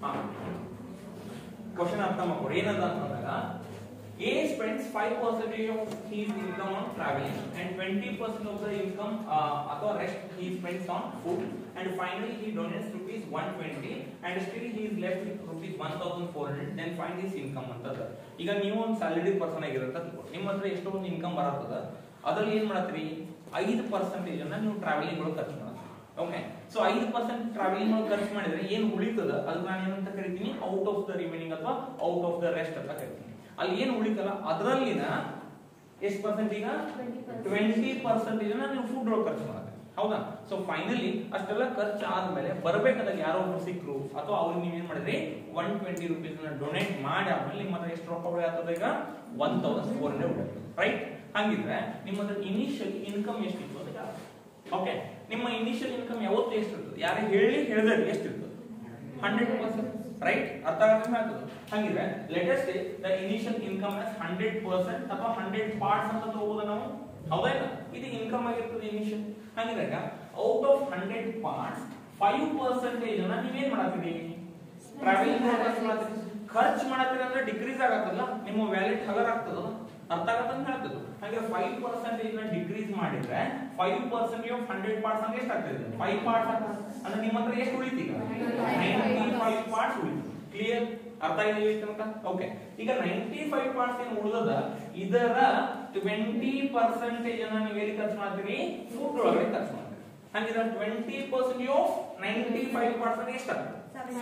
Question ಅರ್ಥ ಮಾಡ್ಕೊಡಿ ಏನಂತ ಅಂತಂದಾಗ A spends 5% of his income on traveling and 20% of the income uh, ಅಥವಾ rest he spends on food and finally he donates rupees 120 and still he is left with rupees 1400 then find his income ಅಂತದ ಈಗ ನೀವು ಒಂದು salary person ಆಗಿರಂತ ತಿಳ್ಕೊಳ್ಳಿ ನಿಮ್ಮ ಹತ್ರ ಎಷ್ಟೋ ಒಂದು ಇನ್ಕಮ್ ಬರತ್ತದ ಅದ್ರಲ್ಲಿ ಏನ್ ಮಾಡತ್ತೀರಿ ಐದು ಪರ್ಸೆಂಟೇಜ್ ಅನ್ನ ನೀವು ಟ್ರಾವೆಲಿಂಗ್ ಒಳಗೆ ಖರ್ಚು ಮಾಡತ್ತೀರಿ ಓಕೆ ಸೊ ಐದು ಪರ್ಸೆಂಟ್ ಟ್ರಾವೆಲಿಂಗ್ ಒಳಗೆ ಖರ್ಚು ಮಾಡಿದ್ರೆ ಏನು ಉಳಿತದ ಅದನ್ನ ನಾನು ಏನಂತ ಕರಿತೀನಿ ಔಟ್ ಆಫ್ ದ ರಿಮೈನಿಂಗ್ ಅಥವಾ ಔಟ್ ಆಫ್ ದ ರೆಸ್ಟ್ ಅಂತ ಕರಿತೀನಿ ಅಲ್ಲಿ ಏನು ಉಳಿತಲ್ಲ ಅದರಲ್ಲಿನ ಎಷ್ಟು ಪರ್ಸೆಂಟ್ ಈಗ ಟ್ವೆಂಟಿ ಪರ್ಸೆಂಟೇಜ್ ನೀವು ಫುಡ್ ಒಳಗೆ ಖರ್ಚು ಮಾಡತ್ತೆ ಹೌದಾ ಸೊ ಫೈನಲಿ ಅಷ್ಟೆಲ್ಲ ಖರ್ಚು ಆದ್ಮೇಲೆ ಬರ್ಬೇಕಾದಾಗ ಯಾರೋ ಒಬ್ರು ಸಿಕ್ರು ಅಥವಾ ಅವ್ರಿಗೆ ನೀವ್ ಏನ್ ಮಾಡಿದ್ರಿ ಒನ್ ಟ್ವೆಂಟಿ ರುಪೀಸ್ ಡೊನೇಟ್ ಮಾಡಿ ಆದ್ಮೇಲೆ ನಿಮ್ಮ ಹತ್ರ ಎಷ್ಟು ರೊಕ್ಕ ಉಳಿಯಾಗ್ತದ ಈಗ ಒನ್ ತೌಸಂಡ್ ಫೋರ್ ಹಂಡ್ರೆಡ್ ಉಳಿಯುತ್ತೆ ರೈಟ್ ಹಂಗಿದ್ರೆ ನಿಮ್ಮ ಹತ್ರ ಇನಿಷಿಯಲ್ ಇನ್ಕಮ್ ಎಷ್ಟಿತ್ತು ಅಂತ ಓಕೆ ನಿಮ್ಮ ಇನಿಷಿಯಲ್ ಇನ್ಕಮ್ ಯಾವತ್ತು ಎಷ್ಟಿರ್ತದೆ ಯಾರು ಹೇಳಿ ಹೇಳಿದ್ರೆ ಎಷ್ಟಿರ್ತದೆ ಹಂಡ್ರೆಡ್ ಪರ್ಸೆಂಟ್ ರೈಟ್ ಅರ್ಥ ಆಗಕ್ಕೆ ಆಗ್ತದೆ ಹಂಗಿದ್ರೆ latest the initial income as hundred percent ಅಥವಾ ಹಂಡ್ರೆಡ್ ಪಾರ್ಟ್ಸ್ ಅಂತ ತಗೋಬೋದ ನಾವು ಹೌದಾ ಇಲ್ಲ? ಇದು ಇನ್ಕಮ್ ಆಗಿರ್ತದೆ ಇನಿಷಿಯಲ್ ಹಂಗಿದಾಗ out of hundred parts five percentage ಅನ್ನ ನೀವೇನ್ ಮಾಡತ್ತೀರಿ ಟ್ರಾವೆಲಿಂಗ್ ಖರ್ಚು ಮಾಡತ್ತೀರಿ ಖರ್ಚು ಮಾಡತ್ತೀರಿ ಅಂದ್ರೆ ಡಿಕ್ರೀಸ್ ಆಗತ್ತಲ್ಲ ನಿಮ್ಮ ವ್ಯಾಲೆಟ್ ಹಗರ್ ಆಗ್ತದ ಅರ್ಥ ಆಗತ್ತಂತ ಹೇಳ್ತದೆ ಹಾಗೆ ಫೈವ್ ಪರ್ಸೆಂಟೇಜ್ ನ ಡಿಕ್ರೀಸ್ ಮಾಡಿದ್ರೆ five percent of hundred parts ಅಂದ್ರೆ ಎಷ್ಟು ಆಗ್ತದೆ ಫೈವ್ ಪಾರ್ಟ್ಸ್ ಆಗ್ತದೆ ಅಂದ್ರೆ ನಿಮ್ಮ ಹತ್ರ ಎಷ್ಟು ಉಳಿತೀಗ ನೈಂಟಿ ಫೈವ್ ಪಾರ್ಟ್ಸ್ ಉಳಿತು ಕ್ಲಿಯರ್ ಅರ್ಥ ಇದೆಯಾ ತನಕ ಓಕೆ ಈಗ ನೈಂಟಿ ಫೈವ್ ಪಾರ್ಟ್ಸ್ ಏನು ಉಳಿದದ ಇದರ ಟ್ವೆಂಟಿ ಪರ್ಸೆಂಟೇಜ್ ಅನ್ನ ನೀವು ಎಲ್ಲಿ ಖರ್ಚು ಮಾಡ್ತೀರಿ ಫುಡ್ ಒಳಗಡೆ ಖರ್ಚು ಮಾಡ್ತೀರಿ ಹಂಗಿದ್ರೆ twenty percent of ninety five parts ಎಷ್ಟಾಗ್ತದೆ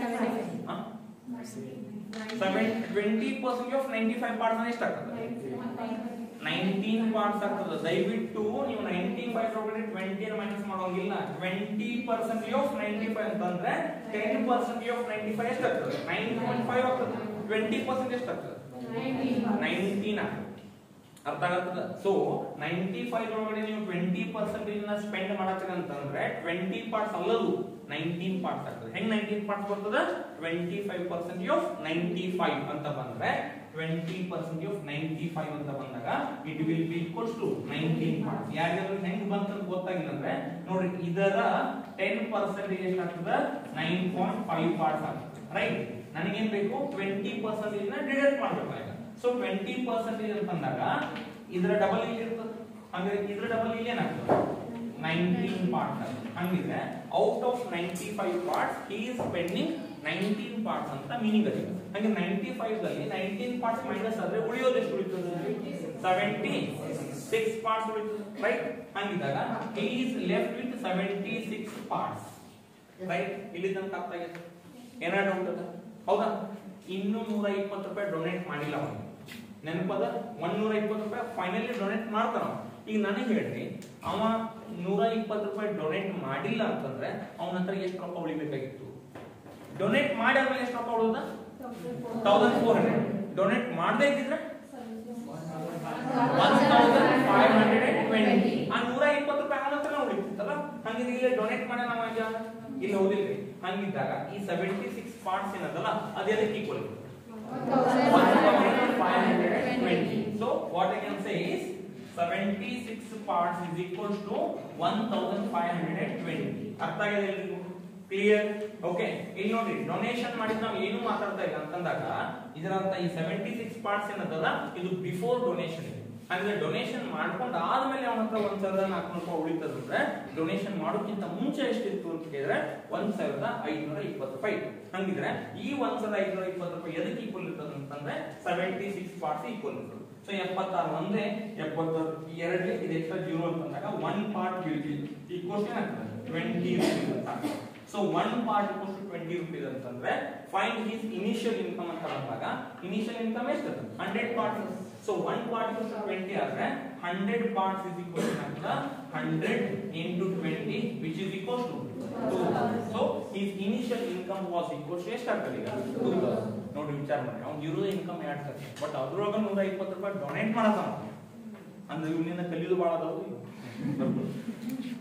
seven twenty percent of ninety five parts ಎಷ್ಟಾಗ್ತದೆ ನೈನ್ಟೀನ್ ಪಾರ್ಟ್ಸ್ ಆಗ್ತದೆ ದಯವಿಟ್ಟು ನೀವು ನೈನ್ಟಿ ಫೈವ್ ಒಳಗಡೆ ಟ್ವೆಂಟಿ ಮೈನಸ್ ಮಾಡೋಂಗಿಲ್ಲ twenty percent of ninety five ಅಂತಂದ್ರೆ ten percent of ninety five ಎಷ್ಟಾಗ್ತದೆ ನೈನ್ ಪಾಯಿಂಟ್ ಫೈವ್ ಆಗ್ತದೆ ಟ್ವೆಂಟಿ ಪರ್ಸೆಂಟ್ ಎಷ್ಟಾಗ್ತದೆ ನೈನ್ಟೀನ್ ಆಗ್ತದೆ ಅರ್ಥ ಆಗತ್ತದ ಸೊ ನೈಂಟಿ ಫೈವ್ ಒಳಗಡೆ ನೀವು ಟ್ವೆಂಟಿ ಪರ್ಸೆಂಟೇಜ್ ನ ಸ್ಪೆಂಡ್ ಮಾಡತ್ತೀರಿ ಅಂತಂದ್ರೆ ಟ್ವೆಂಟಿ ಪಾರ್ಟ್ಸ್ ಅಲ್ಲದು ನೈನ್ಟೀನ್ ಪಾರ್ಟ್ಸ್ ಆಗ್ತದೆ ಹೆಂಗ್ ನೈನ್ಟೀನ್ ಪಾರ್ಟ್ಸ್ ಬರ್ತದ twenty five percent of ninety five ಅಂತ ಬಂದ್ರೆ twenty percent of ninety five ಅಂತ ಬಂದಾಗ it will be equals to nineteen parts ಯಾರಿಗಾದ್ರೂ ಹೆಂಗ್ ಬಂತಂತ ಗೊತ್ತಾಗಿಲ್ಲ ಅಂದ್ರೆ ನೋಡ್ರಿ ಇದರ ಟೆನ್ ಪರ್ಸೆಂಟೇಜ್ ಎಷ್ಟಾಗ್ತದ ನೈನ್ ಪಾಯಿಂಟ್ ಫೈವ್ ಪಾರ್ಟ್ಸ್ ಆಗ್ತದೆ ರೈಟ್ ನನಗೇನ್ ಬೇಕು ಟ್ವೆಂಟಿ ಪರ್ಸೆಂಟೇಜ್ ನ ಡಿಡಕ್ಟ್ ಮಾಡ್ಬೇಕು ಸೊ ಟ್ವೆಂಟಿ ಪರ್ಸೆಂಟೇಜ್ ಅಂತಂದಾಗ ಇದರ ಡಬಲ್ ಇಲ್ಲಿ ಇರ್ತದೆ ಅಂದ್ರೆ ಇದರ ಡಬಲ್ ಇಲ್ಲಿ ಏನಾಗ್ತದೆ ನೈನ್ಟೀನ್ ಪಾರ್ಟ್ಸ್ ಹಂಗಿದ್ರೆ out of ninety five parts he is spending nineteen parts ಅಂತ ಮೀನಿಂಗ್ ಅದೇ ಹಾಗೆ ನೈಂಟಿ ಫೈವ್ ದಲ್ಲಿ ನೈನ್ಟೀನ್ ಪಾರ್ಟ್ಸ್ ಮೈನಸ್ ಆದ್ರೆ ಉಳಿಯೋದು ಎಷ್ಟು ಉಳಿತದೆ ಸೆವೆಂಟಿ ಸಿಕ್ಸ್ ಪಾರ್ಟ್ಸ್ ಉಳಿತದೆ ರೈಟ್ ಹಂಗಿದಾಗ he is left with seventy six parts right ಇಲ್ಲಿ ತನಕ ಅರ್ಥ ಆಗೈತೆ ಏನಾರ ಡೌಟ್ ಅದ ಹೌದಾ ಇನ್ನೂ ನೂರ ಇಪ್ಪತ್ತು ರೂಪಾಯಿ ಡೊನೇಟ್ ಮಾಡಿಲ್ಲ ಅವನು ನೆನಪದ ಒಂದೂರ ಇಪ್ಪತ್ತು ರೂಪಾಯಿ ಫೈನಲಿ ಡೊನೇಟ್ ಮಾಡ್ತಾನ ಅವ. ಈಗ ನನಗೆ ಹೇಳ್ರಿ ಅವ ನೂರ ಇಪ್ಪತ್ತು ರೂಪಾಯಿ ಡೊನೇಟ್ ಮಾಡಿಲ್ಲ ಅಂತಂದ್ರೆ ಅವನ ಹತ್ರ ಎಷ್ಟು ರೊಕ್ಕ ಉಳಿಬೇಕಾಗಿತ್ತು ಡೊನೇಟ್ ಮಾಡಿ ಆದ್ಮೇಲೆ ಎಷ್ಟು ರೊಕ್ಕ ಉಳಿದ ತೌಸಂಡ್ ಫೋರ್ ಹಂಡ್ರೆಡ್ ಡೊನೇಟ್ ಮಾಡದೇ ಇದ್ದಿದ್ರೆ one thousand five hundred and twenty ಆ ನೂರ ಇಪ್ಪತ್ತು ರೂಪಾಯಿ ಅವನ ಹತ್ರ ಉಳಿತಿತ್ತಲ್ಲ ಹಂಗಿದ್ರೆ ಇಲ್ಲಿ ಡೊನೇಟ್ ಮಾಡಿ ನಾವು ಈಗ ಇಲ್ಲಿ ಹೋದಿಲ್ರಿ ಹಂಗಿದ್ದಾಗ ಈ ಸೆವೆಂಟಿ ಸಿಕ್ಸ್ ಪಾರ್ಟ್ಸ್ ಏನದಲ್ಲ ಅದೆಲ್ಲಕ್ಕೆ equal 1520. So what I can say is 76 parts is equals to 1520. ಅರ್ಥ ಆಗಿದೆ ಎಲ್ರಿಗೂ ಕ್ಲಿಯರ್ ಓಕೆ ಇಲ್ಲಿ ನೋಡಿ ಡೊನೇಷನ್ ಮಾಡಿದ್ ನಾವು ಏನು ಮಾತಾಡ್ತಾ ಇಲ್ಲ ಅಂತಂದಾಗ ಇದರ ಅರ್ಥ ಈ ಸೆವೆಂಟಿ ಸಿಕ್ಸ್ ಪಾರ್ಟ್ಸ್ ಏನದಲ್ಲ ಇದು ಬಿಫೋರ್ ಡೊನೇಷನ್ ಇದೆ ಅಂದ್ರೆ ಡೊನೇಷನ್ ಮಾಡ್ಕೊಂಡು ಆದ್ಮೇಲೆ ಅವನ ಹತ್ರ ಒಂದ್ ಸಾವಿರದ ನಾಲ್ಕುನೂರು ರೂಪಾಯಿ ಉಳಿತದಂದ್ರೆ ಡೊನೇಷನ್ ಮಾಡೋಕ್ಕಿಂತ ಮುಂಚೆ ಎಷ್ಟಿತ್ತು ಅಂತ ಕೇಳಿದ್ರೆ ಒಂದ್ ಸಾವಿರದ ಐದ್ನೂರ ಇಪ್ಪತ್ತು ರೂಪಾಯಿ ಇತ್ತು. ಹಂಗಿದ್ರೆ ಈ ಒಂದ್ ಸಾವಿರದ ಐದ್ನೂರ ಇಪ್ಪತ್ತು ರೂಪಾಯಿ ಎದಕ್ಕೆ ಈಕ್ವಲ್ ಇರ್ತದೆ ಅಂತಂದ್ರೆ ಸೆವೆಂಟಿ ಸಿಕ್ಸ್ ಪಾರ್ಟ್ಸ್ ಈಕ್ವಲ್ ಇರ್ತದೆ ಸೊ ಎಪ್ಪತ್ತಾರು ಒಂದೇ ಎಪ್ಪತ್ತಾರು ಎರಡನೇ ಇದು ಎಕ್ಸ್ಟ್ರಾ ಜೀರೋ ಅಂತಂದಾಗ one part will be equals ಏನಾಗ್ತದೆ ಟ್ವೆಂಟಿ ರುಪೀಸ್ ಅಂತ so one part equals to twenty rupees ಅಂತಂದ್ರೆ ಫೈಂಡ್ ಹಿಸ್ ಇನಿಷಿಯಲ್ ಇನ್ಕಮ್ ಅಂತ ಬಂದಾಗ ಇನಿಷಿಯಲ್ ಇನ್ಕಮ್ ಎಷ್ಟು hundred parts so one part equals to twenty ಆದ್ರೆ hundred parts is equal to hundred into twenty which is equals to two so his initial income was equals to ಎಷ್ಟಾಗ್ತದೆ ಈಗ two ನೋಡಿ ವಿಚಾರ ಮಾಡಿ ಅವ್ನು ಇರೋದು income ಎರಡು ಸರಿ ಬಟ್ ಅದ್ರೊಳಗ ನೂರ ಇಪ್ಪತ್ತು ರೂಪಾಯಿ ಡೊನೇಟ್ ಮಾಡತಾನ ಅಂದ್ರೆ ಇವನಿಂದ ಕಲಿಯೋದು ಭಾಳ ಅದಾವು